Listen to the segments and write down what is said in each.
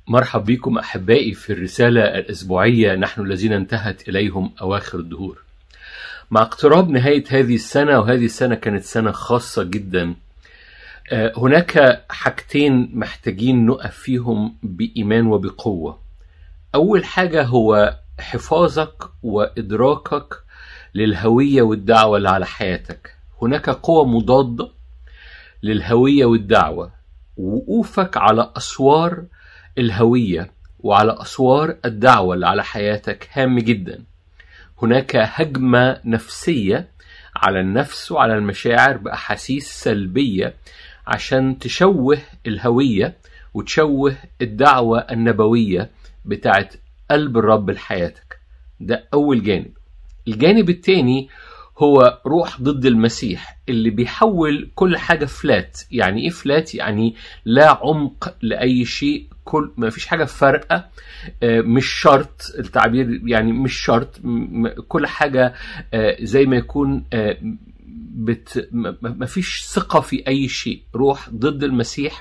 مرحب بكم أحبائي في الرسالة الأسبوعية نحن الذين انتهت إليهم أواخر الدهور مع اقتراب نهاية هذه السنة وهذه السنة كانت سنة خاصة جدا آه، هناك حاجتين محتاجين نقف فيهم بإيمان وبقوة أول حاجة هو حفاظك وإدراكك للهوية والدعوة اللي على حياتك هناك قوة مضادة للهوية والدعوة وقوفك على أسوار الهوية وعلى أسوار الدعوة اللي على حياتك هام جدا هناك هجمة نفسية على النفس وعلى المشاعر بأحاسيس سلبية عشان تشوه الهوية وتشوه الدعوة النبوية بتاعت قلب الرب لحياتك ده أول جانب الجانب التاني هو روح ضد المسيح اللي بيحول كل حاجة فلات يعني ايه فلات يعني لا عمق لأي شيء كل ما فيش حاجة فارقة آه، مش شرط التعبير يعني مش شرط م- كل حاجة آه، زي ما يكون آه، بت ما فيش ثقة في أي شيء روح ضد المسيح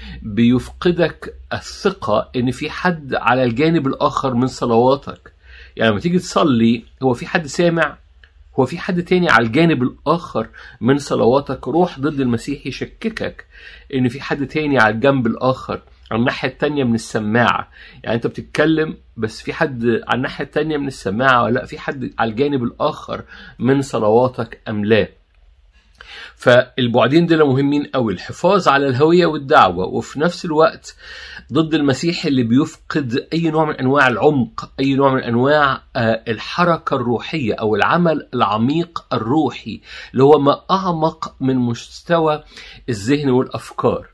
بيفقدك الثقة إن في حد على الجانب الآخر من صلواتك يعني لما تيجي تصلي هو في حد سامع هو في حد تاني على الجانب الآخر من صلواتك روح ضد المسيح يشككك إن في حد تاني على الجنب الآخر على الناحية التانية من السماعة يعني أنت بتتكلم بس في حد على الناحية التانية من السماعة ولا لا في حد على الجانب الآخر من صلواتك أم لا فالبعدين دول مهمين قوي الحفاظ على الهوية والدعوة وفي نفس الوقت ضد المسيح اللي بيفقد أي نوع من أنواع العمق أي نوع من أنواع آه، الحركة الروحية أو العمل العميق الروحي اللي هو ما أعمق من مستوى الذهن والأفكار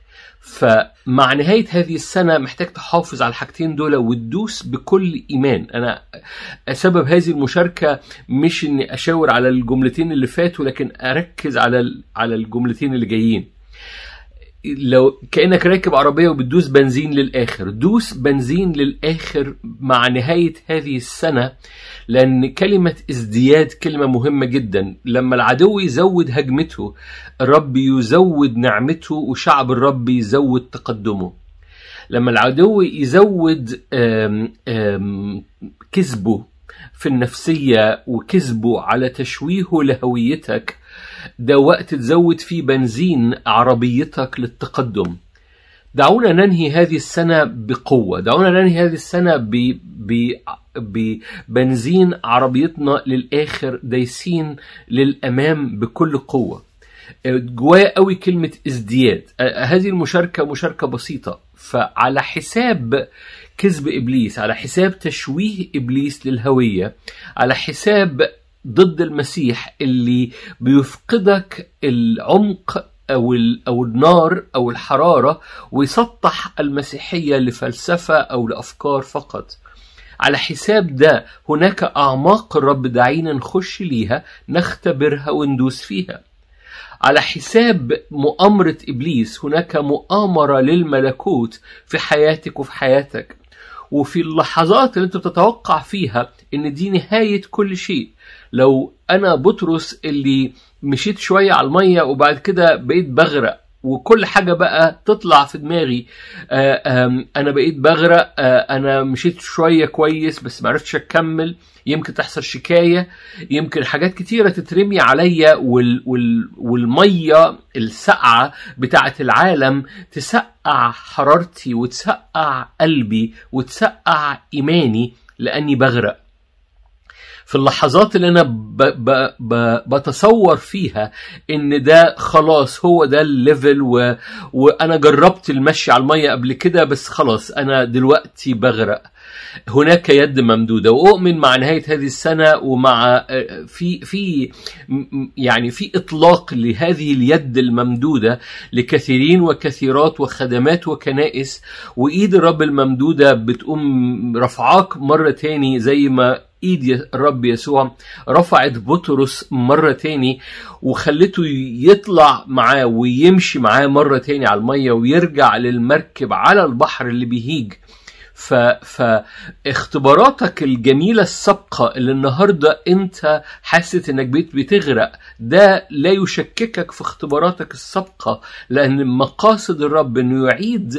فمع نهاية هذه السنة محتاج تحافظ على الحاجتين دول وتدوس بكل إيمان أنا سبب هذه المشاركة مش إني أشاور على الجملتين اللي فاتوا لكن أركز على ال- على الجملتين اللي جايين لو كأنك راكب عربية وبتدوس بنزين للآخر دوس بنزين للآخر مع نهاية هذه السنة لأن كلمة ازدياد كلمة مهمة جدا لما العدو يزود هجمته الرب يزود نعمته وشعب الرب يزود تقدمه لما العدو يزود آم، آم، كذبه في النفسية وكذبه على تشويهه لهويتك ده وقت تزود فيه بنزين عربيتك للتقدم دعونا ننهي هذه السنة بقوة دعونا ننهي هذه السنة ب... ب... ببنزين عربيتنا للآخر دايسين للأمام بكل قوة جوايا قوي كلمة ازدياد آه، هذه المشاركة مشاركة بسيطة فعلى حساب كذب إبليس على حساب تشويه إبليس للهوية على حساب ضد المسيح اللي بيفقدك العمق أو ال- أو النار أو الحرارة ويسطح المسيحية لفلسفة أو لأفكار فقط على حساب ده هناك أعماق الرب دعينا نخش ليها نختبرها وندوس فيها على حساب مؤامرة إبليس هناك مؤامرة للملكوت في حياتك وفي حياتك وفي اللحظات اللي انت بتتوقع فيها ان دي نهاية كل شيء لو انا بطرس اللي مشيت شوية على المية وبعد كده بقيت بغرق وكل حاجة بقى تطلع في دماغي آه، آم، أنا بقيت بغرق آه، أنا مشيت شوية كويس بس معرفتش أكمل يمكن تحصل شكاية يمكن حاجات كتيرة تترمي عليا وال وال والمية السقعة بتاعة العالم تسقع حرارتي وتسقع قلبي وتسقع إيماني لأني بغرق في اللحظات اللي انا ب ب ب بتصور فيها ان ده خلاص هو ده الليفل و وانا جربت المشي على الميه قبل كده بس خلاص انا دلوقتي بغرق هناك يد ممدوده واؤمن مع نهايه هذه السنه ومع آه، في في م- يعني في اطلاق لهذه اليد الممدوده لكثيرين وكثيرات وخدمات وكنائس وايد الرب الممدوده بتقوم رفعاك مره تاني زي ما ايد ي- الرب يسوع رفعت بطرس مرة تاني وخلته يطلع معاه ويمشي معاه مرة تاني على المية ويرجع للمركب على البحر اللي بيهيج ف... فاختباراتك الجميلة السابقة اللي النهاردة انت حاسس انك بقيت بتغرق ده لا يشككك في اختباراتك السابقة لان مقاصد الرب انه يعيد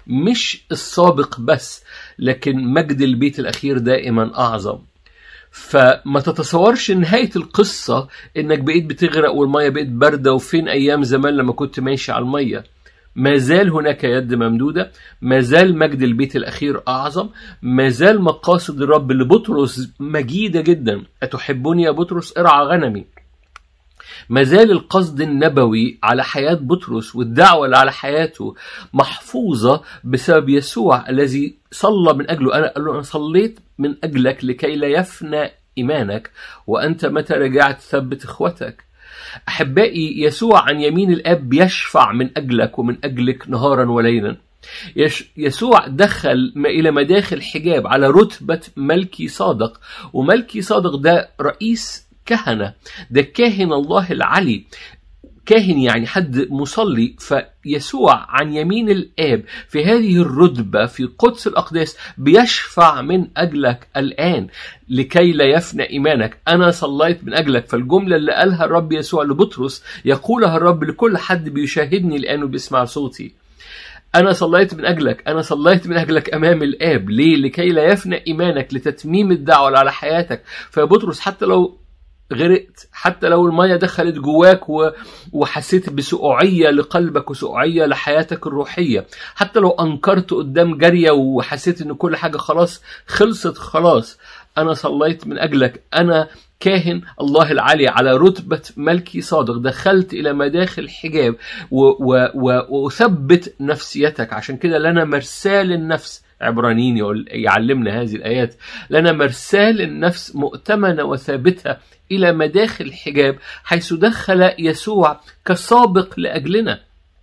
مش السابق بس لكن مجد البيت الأخير دائما أعظم فما تتصورش نهاية القصة انك بقيت بتغرق والمية بقت باردة وفين ايام زمان لما كنت ماشي على المية ما زال هناك يد ممدودة ما زال مجد البيت الأخير أعظم ما زال مقاصد الرب لبطرس مجيدة جدا أتحبني يا بطرس ارعى غنمي ما زال القصد النبوي على حياة بطرس والدعوة اللي على حياته محفوظة بسبب يسوع الذي صلى من أجله أنا قال له أنا صليت من أجلك لكي لا يفنى إيمانك وأنت متى رجعت ثبت إخوتك أحبائي يسوع عن يمين الآب يشفع من أجلك ومن أجلك نهارا وليلا يسوع دخل إلى مداخل حجاب على رتبة ملكي صادق وملكي صادق ده رئيس كهنة ده كاهن الله العلي كاهن يعني حد مصلي فيسوع عن يمين الآب في هذه الرتبة في قدس الأقداس بيشفع من أجلك الآن لكي لا يفنى إيمانك أنا صليت من أجلك فالجملة اللي قالها الرب يسوع لبطرس يقولها الرب لكل حد بيشاهدني الآن وبيسمع صوتي أنا صليت من أجلك أنا صليت من أجلك أمام الآب ليه لكي لا يفنى إيمانك لتتميم الدعوة على حياتك فيا بطرس حتى لو غرقت حتى لو المية دخلت جواك و... وحسيت بسقوعية لقلبك وسقوعية لحياتك الروحية حتى لو أنكرت قدام جارية وحسيت إن كل حاجة خلاص خلصت خلاص أنا صليت من أجلك أنا كاهن الله العلي على رتبة ملكي صادق دخلت إلى مداخل حجاب و... و... و... وأثبت نفسيتك عشان كده لنا مرسال النفس عبرانيين يقول يعلمنا هذه الآيات لنا مرسال النفس مؤتمنة وثابتة إلى مداخل الحجاب حيث دخل يسوع كسابق لأجلنا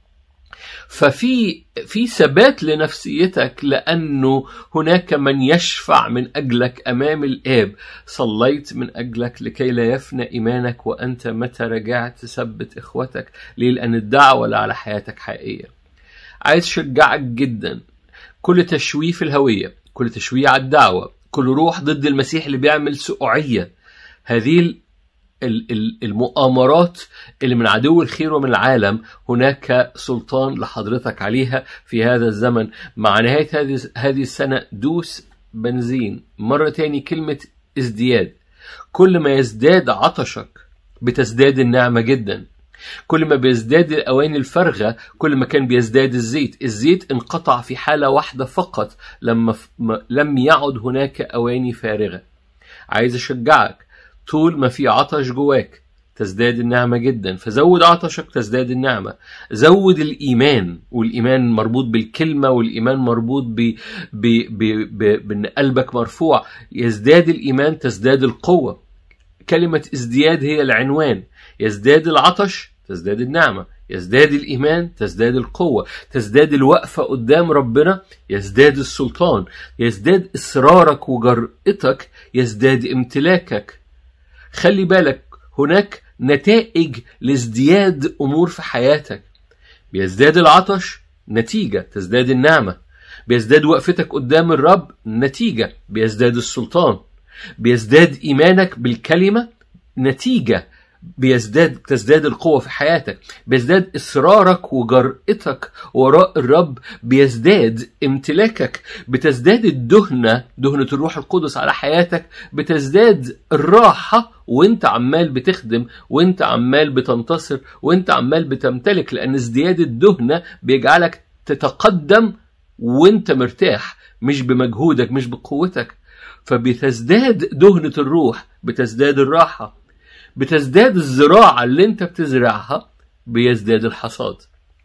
ففي في ثبات لنفسيتك لانه هناك من يشفع من اجلك امام الاب صليت من اجلك لكي لا يفنى ايمانك وانت متى رجعت تثبت اخوتك ليه لان الدعوه اللي على حياتك حقيقيه عايز اشجعك جدا كل تشويه في الهويه كل تشويه على الدعوه كل روح ضد المسيح اللي بيعمل سقوعيه هذه المؤامرات اللي من عدو الخير ومن العالم هناك سلطان لحضرتك عليها في هذا الزمن مع نهاية هذه هذه السنة دوس بنزين مرة تاني كلمة ازدياد كل ما يزداد عطشك بتزداد النعمة جدا كل ما بيزداد الأواني الفارغة كل ما كان بيزداد الزيت الزيت انقطع في حالة واحدة فقط لما لم يعد هناك أواني فارغة عايز أشجعك طول ما في عطش جواك تزداد النعمة جدا فزود عطشك تزداد النعمة زود الإيمان والإيمان مربوط بالكلمة والإيمان مربوط ب... ب... ب... ب... بأن قلبك مرفوع يزداد الإيمان تزداد القوة كلمة ازدياد هي العنوان يزداد العطش تزداد النعمة يزداد الإيمان تزداد القوة تزداد الوقفة قدام ربنا يزداد السلطان يزداد إصرارك وجرأتك يزداد امتلاكك خلي بالك هناك نتائج لازدياد امور في حياتك بيزداد العطش نتيجه تزداد النعمه بيزداد وقفتك قدام الرب نتيجه بيزداد السلطان بيزداد ايمانك بالكلمه نتيجه بيزداد تزداد القوة في حياتك بيزداد إصرارك وجرأتك وراء الرب بيزداد امتلاكك بتزداد الدهنة دهنة الروح القدس على حياتك بتزداد الراحة وانت عمال بتخدم وانت عمال بتنتصر وانت عمال بتمتلك لأن ازدياد الدهنة بيجعلك تتقدم وانت مرتاح مش بمجهودك مش بقوتك فبتزداد دهنة الروح بتزداد الراحة بتزداد الزراعة اللي انت بتزرعها بيزداد الحصاد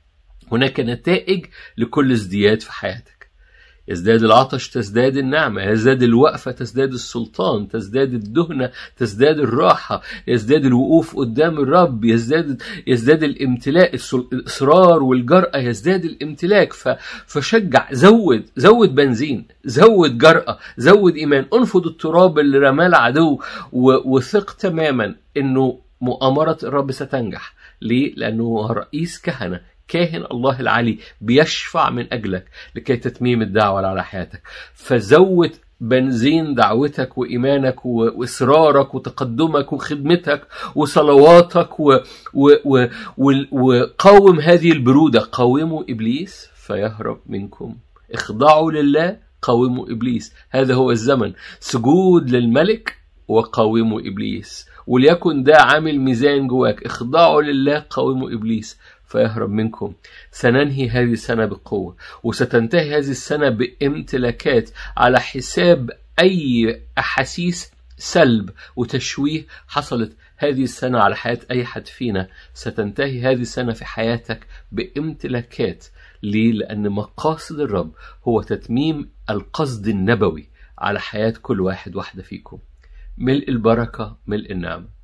هناك نتائج لكل ازدياد في حياتك يزداد العطش تزداد النعمة يزداد الوقفة تزداد السلطان تزداد الدهنة تزداد الراحة يزداد الوقوف قدام الرب يزداد يزداد الامتلاء الإصرار والجرأة يزداد الامتلاك فشجع زود زود بنزين زود جرأة زود إيمان انفض التراب اللي رماه العدو وثق تماما إنه مؤامرة الرب ستنجح ليه؟ لأنه رئيس كهنة كاهن الله العلي بيشفع من أجلك لكي تتميم الدعوة على حياتك فزود بنزين دعوتك وإيمانك وإصرارك وتقدمك وخدمتك وصلواتك و... و... و... وقاوم هذه البرودة قاوموا إبليس فيهرب منكم اخضعوا لله قاوموا ابليس هذا هو الزمن سجود للملك وقاوموا ابليس وليكن ده عامل ميزان جواك اخضعوا لله قاوموا ابليس فيهرب منكم سننهي هذه السنة بقوة وستنتهي هذه السنة بامتلاكات على حساب أي أحاسيس سلب وتشويه حصلت هذه السنة على حياة أي حد فينا ستنتهي هذه السنة في حياتك بامتلاكات ليه؟ لأن مقاصد الرب هو تتميم القصد النبوي على حياة كل واحد واحدة فيكم ملء البركة ملء النعمة